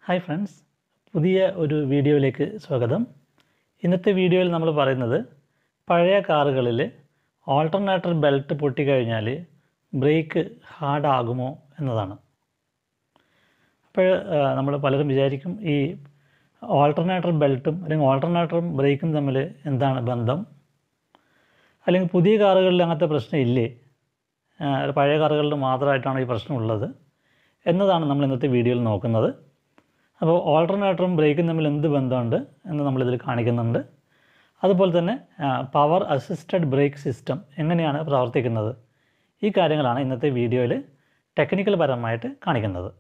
hi friends പുതിയ ഒരു വീഡിയോയിലേക്ക് സ്വാഗതം ഇന്നത്തെ വീഡിയോയിൽ നമ്മൾ പറയുന്നത് പഴയ കാറുകളിൽ ഓൾട്ടർനേറ്റർ ബെൽറ്റ് പൊട്ടിക്കഴിഞ്ഞാൽ ബ്രേക്ക് ഹാർഡാകുമോ എന്നതാണ് അപ്പോൾ നമ്മൾ പലരും വിചാരിക്കും ഈ ഓൾട്ടർനേറ്റർ ബെൽറ്റും അല്ലെങ്കിൽ ഓൾട്ടർനേറ്ററും ബ്രേക്കും തമ്മിൽ എന്താണ് ബന്ധം അല്ലെങ്കിൽ പുതിയ കാറുകളിൽ അങ്ങനത്തെ പ്രശ്നം ഇല്ലേ ആ, പഴയ കാറുകളിൽ മാത്രമായിട്ടാണ് ഈ പ്രശ്നമുള്ളത് എന്നതാണ് നമ്മൾ ഇന്നത്തെ വീഡിയോയിൽ നോക്കുന്നത് അപ്പോൾ ഓൾട്ടർനേറ്ററും ബ്രേക്കും തമ്മിൽ എന്ത് ബന്ധമുണ്ട് എന്ന് നമ്മളിതിൽ കാണിക്കുന്നുണ്ട് അതുപോലെ തന്നെ പവർ അസിസ്റ്റഡ് ബ്രേക്ക് സിസ്റ്റം എങ്ങനെയാണ് പ്രവർത്തിക്കുന്നത് ഈ കാര്യങ്ങളാണ് ഇന്നത്തെ വീഡിയോയിൽ ടെക്നിക്കൽ പരമായിട്ട് കാണിക്കുന്നത്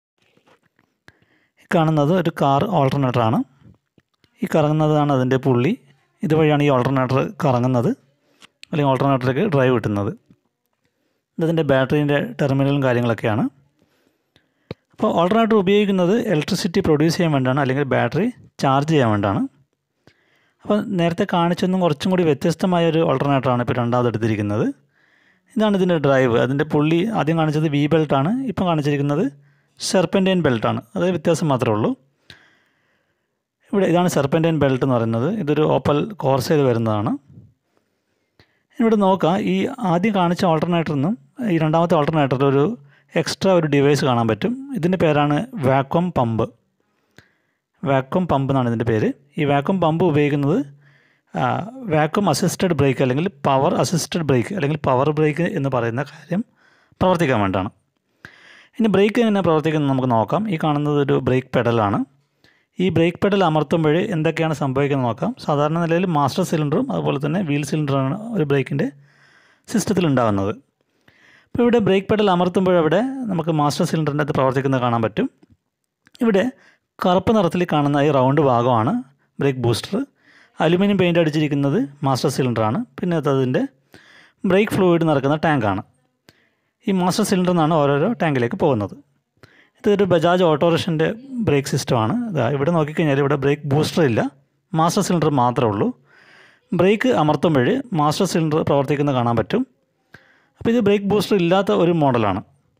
ഈ കാണുന്നത് ഒരു കാർ ഓൾട്ടർനേറ്ററാണ് ഈ കറങ്ങുന്നതാണ് അതിൻ്റെ പുള്ളി ഇതുവഴിയാണ് ഈ ഓൾട്ടർനേറ്റർ കറങ്ങുന്നത് അല്ലെങ്കിൽ ഓൾട്ടർനേറ്ററിലേക്ക് ഡ്രൈവ് കിട്ടുന്നത് ഇതിൻ്റെ ബാറ്ററീൻ്റെ ടെർമിനലും കാര്യങ്ങളൊക്കെയാണ് അപ്പോൾ ഓൾട്ടർനേറ്റർ ഉപയോഗിക്കുന്നത് ഇലക്ട്രിസിറ്റി പ്രൊഡ്യൂസ് ചെയ്യാൻ വേണ്ടിയാണ് അല്ലെങ്കിൽ ബാറ്ററി ചാർജ് ചെയ്യാൻ വേണ്ടിയാണ് അപ്പോൾ നേരത്തെ കാണിച്ചൊന്നും കുറച്ചും കൂടി വ്യത്യസ്തമായ ഒരു ഓൾട്ടർനേറ്ററാണ് ഇപ്പോൾ രണ്ടാമത് എടുത്തിരിക്കുന്നത് ഇതാണ് ഇതിൻ്റെ ഡ്രൈവ് അതിൻ്റെ പുള്ളി ആദ്യം കാണിച്ചത് വി ബെൽറ്റാണ് ഇപ്പം കാണിച്ചിരിക്കുന്നത് സെർപ്പൻറ്റൈൻ ബെൽറ്റാണ് അത് വ്യത്യാസം മാത്രമേ ഉള്ളൂ ഇവിടെ ഇതാണ് സെർപ്പൻറ്റൈൻ ബെൽറ്റ് എന്ന് പറയുന്നത് ഇതൊരു ഓപ്പൽ കോർസയിൽ വരുന്നതാണ് ഇവിടെ നോക്കാം ഈ ആദ്യം കാണിച്ച ഓൾട്ടർനേറ്ററിൽ നിന്നും ഈ രണ്ടാമത്തെ ഓൾട്ടർനേറ്ററിൽ ഒരു എക്സ്ട്രാ ഒരു ഡിവൈസ് കാണാൻ പറ്റും ഇതിൻ്റെ പേരാണ് വാക്വം പമ്പ് വാക്വം പമ്പ് എന്നാണ് ഇതിൻ്റെ പേര് ഈ വാക്വം പമ്പ് ഉപയോഗിക്കുന്നത് വാക്വം അസിസ്റ്റഡ് ബ്രേക്ക് അല്ലെങ്കിൽ പവർ അസിസ്റ്റഡ് ബ്രേക്ക് അല്ലെങ്കിൽ പവർ ബ്രേക്ക് എന്ന് പറയുന്ന കാര്യം പ്രവർത്തിക്കാൻ വേണ്ടിയാണ് ഇനി ബ്രേക്ക് എങ്ങനെ പ്രവർത്തിക്കുന്നത് നമുക്ക് നോക്കാം ഈ കാണുന്നത് ഒരു ബ്രേക്ക് പെഡലാണ് ഈ ബ്രേക്ക് പെഡൽ അമർത്തുമ്പോൾ എന്തൊക്കെയാണ് സംഭവിക്കുന്നത് നോക്കാം സാധാരണ നിലയിൽ മാസ്റ്റർ സിലിണ്ടറും അതുപോലെ തന്നെ വീൽ സിലിണ്ടറാണ് ഒരു ബ്രേക്കിൻ്റെ സിസ്റ്റത്തിൽ ഉണ്ടാകുന്നത് അപ്പോൾ ഇവിടെ ബ്രേക്ക് പെഡൽ അമർത്തുമ്പോൾ അവിടെ നമുക്ക് മാസ്റ്റർ സിലിണ്ടറിൻ്റെ അത് പ്രവർത്തിക്കുന്നത് കാണാൻ പറ്റും ഇവിടെ കറുപ്പ് നിറത്തിൽ കാണുന്ന ഈ റൗണ്ട് ഭാഗമാണ് ബ്രേക്ക് ബൂസ്റ്റർ അലുമിനിയം പെയിൻ്റ് അടിച്ചിരിക്കുന്നത് മാസ്റ്റർ സിലിണ്ടറാണ് പിന്നെ അത് അതിൻ്റെ ബ്രേക്ക് ഫ്ലൂയിഡ് നിറക്കുന്ന ടാങ്കാണ് ഈ മാസ്റ്റർ സിലിണ്ടറിൽ നിന്നാണ് ഓരോരോ ടാങ്കിലേക്ക് പോകുന്നത് ഇതൊരു ബജാജ് ഓട്ടോറിക്ഷൻ്റെ ബ്രേക്ക് സിസ്റ്റമാണ് ഇതാ ഇവിടെ നോക്കിക്കഴിഞ്ഞാൽ ഇവിടെ ബ്രേക്ക് ബൂസ്റ്റർ ഇല്ല മാസ്റ്റർ സിലിണ്ടർ മാത്രമേ ഉള്ളൂ ബ്രേക്ക് അമർത്തുമ്പോൾ മാസ്റ്റർ സിലിണ്ടർ പ്രവർത്തിക്കുന്നത് കാണാൻ പറ്റും അപ്പോൾ ഇത് ബ്രേക്ക് ബൂസ്റ്റർ ഇല്ലാത്ത ഒരു മോഡലാണ്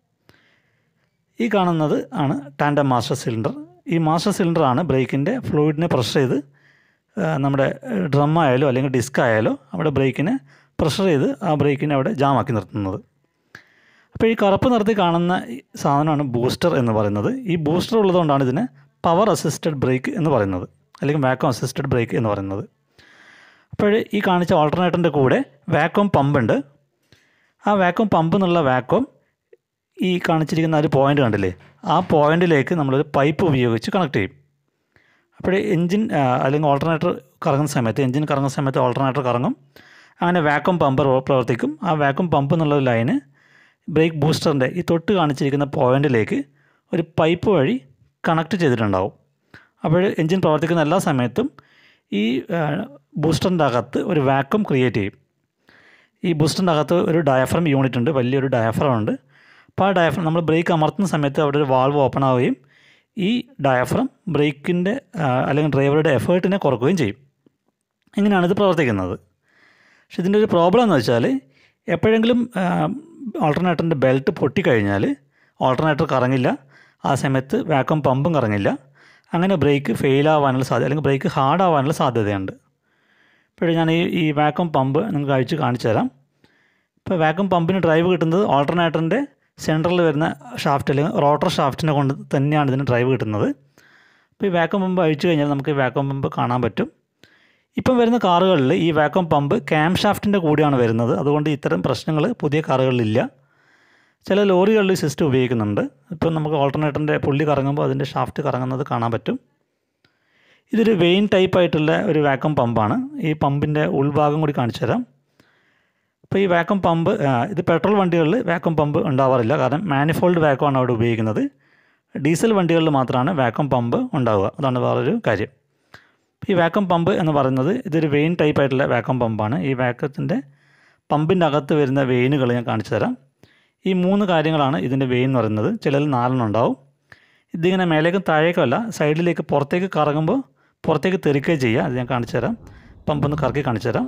ഈ കാണുന്നത് ആണ് ടാൻഡം മാസ്റ്റർ സിലിണ്ടർ ഈ മാസ്റ്റർ സിലിണ്ടറാണ് ബ്രേക്കിൻ്റെ ഫ്ലൂയിഡിനെ പ്രഷർ ചെയ്ത് ആ, നമ്മുടെ ഡ്രം ആയാലോ അല്ലെങ്കിൽ ഡിസ്ക് ആയാലോ അവിടെ ബ്രേക്കിനെ പ്രഷർ ചെയ്ത് ആ ബ്രേക്കിനെ അവിടെ ജാമാക്കി നിർത്തുന്നത് അപ്പോൾ ഈ കറുപ്പ് നിറത്തിൽ കാണുന്ന ഈ സാധനമാണ് ബൂസ്റ്റർ എന്ന് പറയുന്നത് ഈ ബൂസ്റ്റർ ഉള്ളതുകൊണ്ടാണ് ഇതിനെ പവർ അസിസ്റ്റഡ് ബ്രേക്ക് എന്ന് പറയുന്നത് അല്ലെങ്കിൽ വാക്വം അസിസ്റ്റഡ് ബ്രേക്ക് എന്ന് പറയുന്നത് അപ്പോൾ ഈ കാണിച്ച ഓൾട്ടർനേറ്ററിൻ്റെ കൂടെ വാക്വം പമ്പുണ്ട് ആ വാക്വം പമ്പ് എന്നുള്ള വാക്വം ഈ കാണിച്ചിരിക്കുന്ന ഒരു പോയിൻ്റ് കണ്ടില്ലേ ആ പോയിന്റിലേക്ക് നമ്മളൊരു പൈപ്പ് ഉപയോഗിച്ച് കണക്ട് ചെയ്യും അപ്പോൾ എൻജിൻ അല്ലെങ്കിൽ ഓൾട്ടർനേറ്റർ കറങ്ങുന്ന സമയത്ത് എൻജിൻ കറങ്ങുന്ന സമയത്ത് ഓൾട്ടർനേറ്റർ കറങ്ങും അങ്ങനെ വാക്വം പമ്പ് പ്രവർത്തിക്കും ആ വാക്വം പമ്പ് എന്നുള്ള ലൈന് ബ്രേക്ക് ബൂസ്റ്ററിൻ്റെ ഈ തൊട്ട് കാണിച്ചിരിക്കുന്ന പോയിന്റിലേക്ക് ഒരു പൈപ്പ് വഴി കണക്ട് ചെയ്തിട്ടുണ്ടാവും അപ്പോൾ എൻജിൻ പ്രവർത്തിക്കുന്ന എല്ലാ സമയത്തും ഈ ബൂസ്റ്ററിൻ്റെ അകത്ത് ഒരു വാക്വം ക്രിയേറ്റ് ചെയ്യും ഈ ബൂസ്റ്ററിൻ്റെ അകത്ത് ഒരു ഡയഫ്രം യൂണിറ്റ് ഉണ്ട് വലിയൊരു ഡയഫ്രം ഉണ്ട് അപ്പോൾ ആ ഡയഫ്രം നമ്മൾ ബ്രേക്ക് അമർത്തുന്ന സമയത്ത് അവിടെ ഒരു വാൾവ് ഓപ്പൺ ആവുകയും ഈ ഡയഫ്രം ബ്രേക്കിൻ്റെ അല്ലെങ്കിൽ ഡ്രൈവറുടെ എഫേർട്ടിനെ കുറക്കുകയും ചെയ്യും ഇങ്ങനെയാണ് ഇത് പ്രവർത്തിക്കുന്നത് പക്ഷെ ഇതിൻ്റെ ഒരു പ്രോബ്ലം എന്ന് വെച്ചാൽ എപ്പോഴെങ്കിലും ഓൾട്ടർനേറ്ററിൻ്റെ ബെൽറ്റ് പൊട്ടിക്കഴിഞ്ഞാൽ ഓൾട്ടർനേറ്റർ കറങ്ങില്ല ആ സമയത്ത് വാക്വം പമ്പും കറങ്ങില്ല അങ്ങനെ ബ്രേക്ക് ഫെയിൽ ആവാനുള്ള സാധ്യത അല്ലെങ്കിൽ ബ്രേക്ക് ഹാർഡ് ആവാനുള്ള സാധ്യതയുണ്ട് ഇപ്പോഴും ഞാൻ ഈ ഈ വാക്വം പമ്പ് നിങ്ങൾക്ക് അഴിച്ച് കാണിച്ചു തരാം ഇപ്പോൾ വാക്വം പമ്പിന് ഡ്രൈവ് കിട്ടുന്നത് ഓൾട്ടർനേറ്ററിൻ്റെ സെൻറ്ററിൽ വരുന്ന ഷാഫ്റ്റ് അല്ലെങ്കിൽ റോട്ടർ ഷാഫ്റ്റിനെ കൊണ്ട് തന്നെയാണ് ഇതിന് ഡ്രൈവ് കിട്ടുന്നത് അപ്പോൾ ഈ വാക്വം പമ്പ് അഴിച്ചു കഴിഞ്ഞാൽ നമുക്ക് ഈ വാക്വം പമ്പ് കാണാൻ പറ്റും ഇപ്പം വരുന്ന കാറുകളിൽ ഈ വാക്വം പമ്പ് ക്യാം ഷാഫ്റ്റിൻ്റെ കൂടിയാണ് വരുന്നത് അതുകൊണ്ട് ഇത്തരം പ്രശ്നങ്ങൾ പുതിയ കാറുകളിലില്ല ചില ലോറികളിൽ ഈ സിസ്റ്റം ഉപയോഗിക്കുന്നുണ്ട് ഇപ്പം നമുക്ക് ഓൾട്ടർനേറ്ററിൻ്റെ പുള്ളി കറങ്ങുമ്പോൾ അതിൻ്റെ ഷാഫ്റ്റ് കറങ്ങുന്നത് കാണാൻ പറ്റും ഇതൊരു വെയിൻ ടൈപ്പ് ആയിട്ടുള്ള ഒരു വാക്വം പമ്പാണ് ഈ പമ്പിൻ്റെ ഉൾഭാഗം കൂടി കാണിച്ചു തരാം അപ്പോൾ ഈ വാക്വം പമ്പ് ആ, ഇത് പെട്രോൾ വണ്ടികളിൽ വാക്വം പമ്പ് ഉണ്ടാവാറില്ല കാരണം മാനിഫോൾഡ് വാക്വം ആണ് അവിടെ ഉപയോഗിക്കുന്നത് ഡീസൽ വണ്ടികളിൽ മാത്രമാണ് വാക്വം പമ്പ് ഉണ്ടാവുക അതാണ് വേറൊരു കാര്യം ഈ വാക്വം പമ്പ് എന്ന് പറയുന്നത് ഇതൊരു വെയിൻ ടൈപ്പ് ആയിട്ടുള്ള വാക്വം പമ്പാണ് ഈ വാക്വത്തിൻ്റെ പമ്പിൻ്റെ അകത്ത് വരുന്ന വെയിനുകൾ ഞാൻ കാണിച്ചു തരാം ഈ മൂന്ന് കാര്യങ്ങളാണ് ഇതിൻ്റെ വെയിൻ എന്ന് പറയുന്നത് ചിലതിൽ നാലെണ്ണം ഉണ്ടാവും ഇതിങ്ങനെ മേലേക്കും താഴേക്കും അല്ല സൈഡിലേക്ക് പുറത്തേക്ക് കറങ്ങുമ്പോൾ പുറത്തേക്ക് തെറിക്കുകയും ചെയ്യുക അത് ഞാൻ കാണിച്ചു തരാം പമ്പൊന്ന് കറക്കി കാണിച്ചു തരാം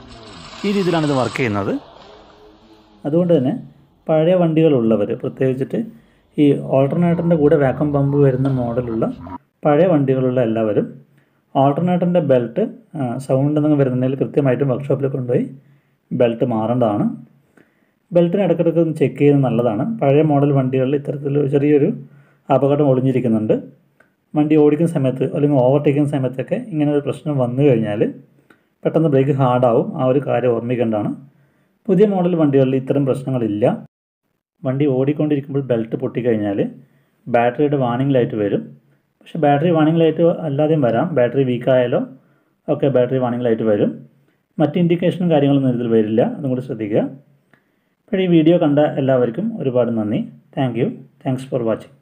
ഈ രീതിയിലാണ് ഇത് വർക്ക് ചെയ്യുന്നത് അതുകൊണ്ട് തന്നെ പഴയ വണ്ടികളുള്ളവർ പ്രത്യേകിച്ചിട്ട് ഈ ഓൾട്ടർനേറ്ററിൻ്റെ കൂടെ വാക്വം പമ്പ് വരുന്ന മോഡലുള്ള പഴയ വണ്ടികളുള്ള എല്ലാവരും ഓൾട്ടർനേറ്ററിൻ്റെ ബെൽറ്റ് സൗണ്ട് എന്തെങ്കിലും വരുന്നുണ്ടെങ്കിൽ കൃത്യമായിട്ടും വർക്ക്ഷോപ്പിൽ കൊണ്ടുപോയി ബെൽറ്റ് മാറേണ്ടതാണ് ബെൽറ്റിന് ഇടയ്ക്കിടയ്ക്ക് ഒന്ന് ചെക്ക് ചെയ്യുന്നത് നല്ലതാണ് പഴയ മോഡൽ വണ്ടികളിൽ ഇത്തരത്തിൽ ചെറിയൊരു അപകടം ഒളിഞ്ഞിരിക്കുന്നുണ്ട് വണ്ടി ഓടിക്കുന്ന സമയത്ത് അല്ലെങ്കിൽ ഓവർടേക്കുന്ന സമയത്തൊക്കെ ഇങ്ങനെ ഒരു പ്രശ്നം വന്നു കഴിഞ്ഞാൽ പെട്ടെന്ന് ബ്രേക്ക് ഹാർഡാവും ആ ഒരു കാര്യം ഓർമ്മിക്കേണ്ടതാണ് പുതിയ മോഡൽ വണ്ടികളിൽ ഇത്തരം പ്രശ്നങ്ങളില്ല വണ്ടി ഓടിക്കൊണ്ടിരിക്കുമ്പോൾ ബെൽറ്റ് പൊട്ടിക്കഴിഞ്ഞാൽ ബാറ്ററിയുടെ വാണിംഗ് ലൈറ്റ് വരും പക്ഷേ ബാറ്ററി വാണിംഗ് ലൈറ്റ് അല്ലാതെയും വരാം ബാറ്ററി വീക്കായാലോ ഒക്കെ ബാറ്ററി വാണിംഗ് ലൈറ്റ് വരും മറ്റ് ഇൻഡിക്കേഷനും കാര്യങ്ങളൊന്നും ഇതിൽ വരില്ല അതും കൂടി ശ്രദ്ധിക്കുക അപ്പോൾ ഈ വീഡിയോ കണ്ട എല്ലാവർക്കും ഒരുപാട് നന്ദി thank you thanks for watching